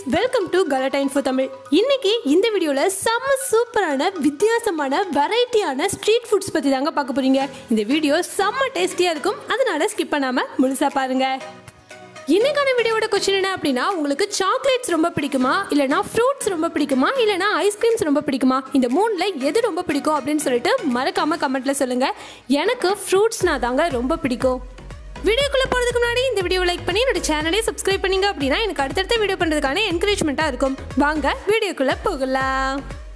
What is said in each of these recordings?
welcome to கலடைன் for Tamil இன்னைக்கு இந்த வீடியோவில் செம்ம சூப்பரான வித்தியாசமான வெரைட்டியான ஸ்ட்ரீட் ஃபுட்ஸ் பற்றி தாங்க பார்க்க போறீங்க இந்த வீடியோ செம்ம டேஸ்டியாக இருக்கும் அதனால ஸ்கிப் பண்ணாமல் முழுசாக பாருங்க இன்னைக்கான வீடியோட கொஸ்டின் என்ன அப்படின்னா உங்களுக்கு சாக்லேட்ஸ் ரொம்ப பிடிக்குமா இல்லைனா ஃப்ரூட்ஸ் ரொம்ப பிடிக்குமா இல்லைனா ஐஸ்கிரீம்ஸ் ரொம்ப பிடிக்குமா இந்த மூணில் எது ரொம்ப பிடிக்கும் அப்படின்னு சொல்லிட்டு மறக்காம கமெண்ட்ல சொல்லுங்க எனக்கு ஃப்ரூட்ஸ்னா தாங்க ரொம்ப பிடிக்கும் வீடியோக்குள்ள போறதுக்கு முன்னாடி இந்த வீடியோ லைக் பண்ணி என்னோட சேனலை சப்ஸ்கிரைப் பண்ணீங்க அப்படின்னா எனக்கு அடுத்தடுத்த வீடியோ பண்றதுக்கான என்கரேஜ்மெண்ட்டா இருக்கும் வாங்க வீடியோக்குள்ள போகலாம்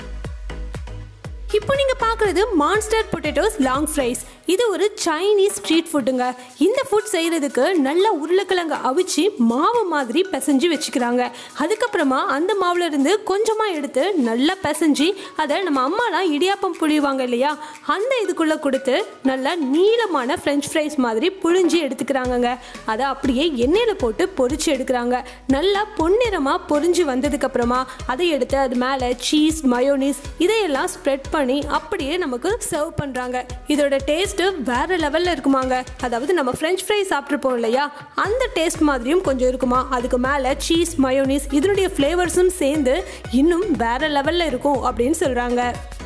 இப்போ நீங்க பார்க்குறது மான்ஸ்டர் பொட்டேட்டோஸ் லாங் ஃப்ரைஸ் இது ஒரு சைனீஸ் ஸ்ட்ரீட் ஃபுட்டுங்க இந்த ஃபுட் செய்யறதுக்கு நல்லா உருளைக்கிழங்கு அவிச்சு மாவு மாதிரி பிசைஞ்சு வச்சுக்கிறாங்க அதுக்கப்புறமா அந்த மாவுல இருந்து கொஞ்சமா எடுத்து நல்லா பிசைஞ்சு அதை நம்ம அம்மாலாம் இடியாப்பம் புழிவாங்க இல்லையா அந்த இதுக்குள்ள கொடுத்து நல்லா நீளமான ஃப்ரெஞ்ச் ஃப்ரைஸ் மாதிரி புழிஞ்சு எடுத்துக்கிறாங்கங்க அதை அப்படியே எண்ணெயில் போட்டு பொரிச்சு எடுக்கிறாங்க நல்லா பொன்னிறமாக பொரிஞ்சு வந்ததுக்கு அப்புறமா அதை எடுத்து அது மேலே சீஸ் மயோனிஸ் இதையெல்லாம் ஸ்ப்ரெட் பண்ணி அப்படியே நமக்கு சர்வ் பண்ணுறாங்க இதோட டேஸ்ட்டு வேற லெவலில் இருக்குமாங்க அதாவது நம்ம ஃப்ரெஞ்ச் ஃப்ரை சாப்பிட்ருப்போம் இல்லையா அந்த டேஸ்ட் மாதிரியும் கொஞ்சம் இருக்குமா அதுக்கு மேலே சீஸ் மயோனிஸ் இதனுடைய ஃப்ளேவர்ஸும் சேர்ந்து இன்னும் வேற லெவலில் இருக்கும் அப்படின்னு சொல்கிறாங்க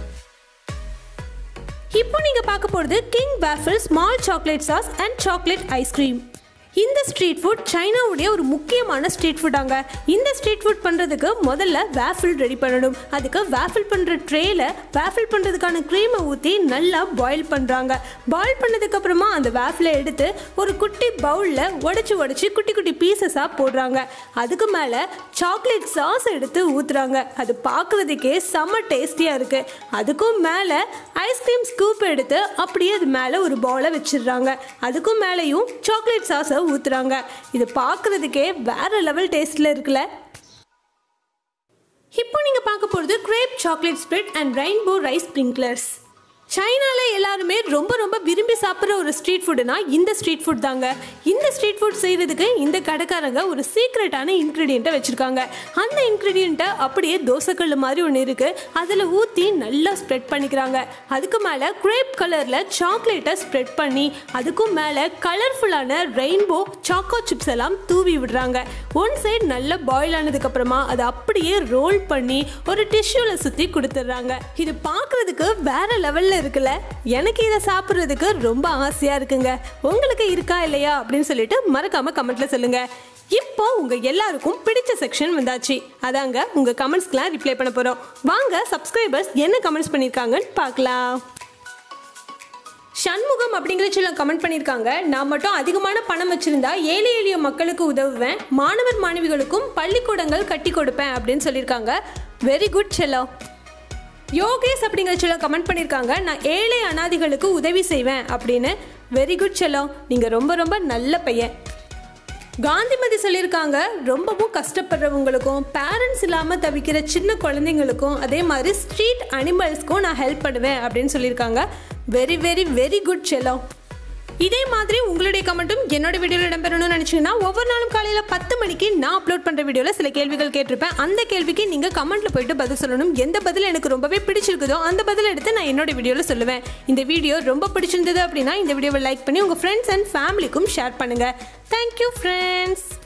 இப்போ நீங்க பார்க்க போறது king waffle small chocolate sauce and chocolate ice cream இந்த ஸ்ட்ரீட் ஃபுட் சைனாவுடைய ஒரு முக்கியமான ஸ்ட்ரீட் ஃபுட்டாங்க இந்த ஸ்ட்ரீட் ஃபுட் பண்ணுறதுக்கு முதல்ல வேஃபிள் ரெடி பண்ணணும் அதுக்கு வேஃபிள் பண்ணுற ட்ரேல வேஃபிள் பண்ணுறதுக்கான க்ரீமை ஊற்றி நல்லா பாயில் பண்ணுறாங்க பாயில் பண்ணதுக்கப்புறமா அந்த வேஃபிளை எடுத்து ஒரு குட்டி பவுலில் உடச்சி உடச்சி குட்டி குட்டி பீசஸாக போடுறாங்க அதுக்கு மேலே சாக்லேட் சாஸ் எடுத்து ஊற்றுறாங்க அது பார்க்குறதுக்கே செம்ம டேஸ்டியாக இருக்குது அதுக்கும் மேலே ஐஸ்கிரீம் ஸ்கூப் எடுத்து அப்படியே அது மேலே ஒரு பவுலை வச்சிடுறாங்க அதுக்கும் மேலேயும் சாக்லேட் சாஸை ஊற்றுறாங்க இது பார்க்குறதுக்கே வேற லெவல் டேஸ்ட்டில் இருக்குல்ல இப்போ நீங்கள் பார்க்க போகிறது crepe chocolate spread and rainbow rice sprinklers சைனால எல்லாருமே ரொம்ப ரொம்ப விரும்பி சாப்பிட்ற ஒரு ஸ்ட்ரீட் ஃபுட்டுனா இந்த ஸ்ட்ரீட் ஃபுட் தாங்க இந்த ஸ்ட்ரீட் ஃபுட் செய்கிறதுக்கு இந்த கடைக்காரங்க ஒரு சீக்ரெட்டான இன்க்ரீடியண்ட்டை வச்சுருக்காங்க அந்த இன்க்ரீடியண்ட்டை அப்படியே தோசைக்கல் மாதிரி ஒன்று இருக்குது அதில் ஊற்றி நல்லா ஸ்ப்ரெட் பண்ணிக்கிறாங்க அதுக்கு மேலே கிரேப் கலரில் சாக்லேட்டை ஸ்ப்ரெட் பண்ணி அதுக்கும் மேலே கலர்ஃபுல்லான ரெயின்போ சாக்கோ சிப்ஸ் எல்லாம் தூவி விடுறாங்க ஒன் சைடு நல்லா பாயில் ஆனதுக்கப்புறமா அதை அப்படியே ரோல் பண்ணி ஒரு டிஷ்யூவில் சுற்றி கொடுத்துட்றாங்க இது பார்க்குறதுக்கு வேற லெவலில் இருக்குல்ல எனக்கு இதை சாப்பிட்றதுக்கு ரொம்ப ஆசையாக இருக்குங்க உங்களுக்கு இருக்கா இல்லையா அப்படின்னு சொல்லிட்டு மறக்காம கமெண்ட்ல சொல்லுங்க இப்போ உங்க எல்லாருக்கும் பிடிச்ச செக்ஷன் வந்தாச்சு அதாங்க உங்க கமெண்ட்ஸ்க்குலாம் ரிப்ளை பண்ண போறோம் வாங்க சப்ஸ்கிரைபர்ஸ் என்ன கமெண்ட்ஸ் பண்ணியிருக்காங்கன்னு பார்க்கலாம் சண்முகம் அப்படிங்கிற சில கமெண்ட் பண்ணியிருக்காங்க நான் மட்டும் அதிகமான பணம் வச்சிருந்தா ஏழை எளிய மக்களுக்கு உதவுவேன் மாணவர் மாணவிகளுக்கும் பள்ளிக்கூடங்கள் கட்டி கொடுப்பேன் அப்படின்னு சொல்லியிருக்காங்க வெரி குட் செல்லம் யோகேஷ் அப்படிங்கிற சில கமெண்ட் பண்ணியிருக்காங்க நான் ஏழை அனாதிகளுக்கு உதவி செய்வேன் அப்படின்னு வெரி குட் செல்லம் நீங்கள் ரொம்ப ரொம்ப நல்ல பையன் காந்திமதி சொல்லியிருக்காங்க ரொம்பவும் கஷ்டப்படுறவங்களுக்கும் பேரண்ட்ஸ் இல்லாமல் தவிக்கிற சின்ன குழந்தைங்களுக்கும் அதே மாதிரி ஸ்ட்ரீட் அனிமல்ஸ்க்கும் நான் ஹெல்ப் பண்ணுவேன் அப்படின்னு சொல்லியிருக்காங்க வெரி வெரி வெரி குட் செல்லம் இதே மாதிரி உங்களுடைய கமெண்ட்டும் என்னோட வீடியோவில் இடம்பெறணும்னு நினச்சிங்கன்னா ஒவ்வொரு நாளும் காலையில் பத்து மணிக்கு நான் அப்லோட் பண்ணுற வீடியோவில் சில கேள்விகள் கேட்டிருப்பேன் அந்த கேள்விக்கு நீங்கள் கமெண்ட்டில் போயிட்டு பதில் சொல்லணும் எந்த பதில் எனக்கு ரொம்பவே பிடிச்சிருக்குதோ அந்த பதில் எடுத்து நான் என்னோட வீடியோவில் சொல்லுவேன் இந்த வீடியோ ரொம்ப பிடிச்சிருந்தது அப்படின்னா இந்த வீடியோவை லைக் பண்ணி உங்கள் ஃப்ரெண்ட்ஸ் அண்ட் ஃபேமிலிக்கும் ஷேர் பண்ணுங்கள் தேங்க்யூ ஃப்ரெண்ட்ஸ்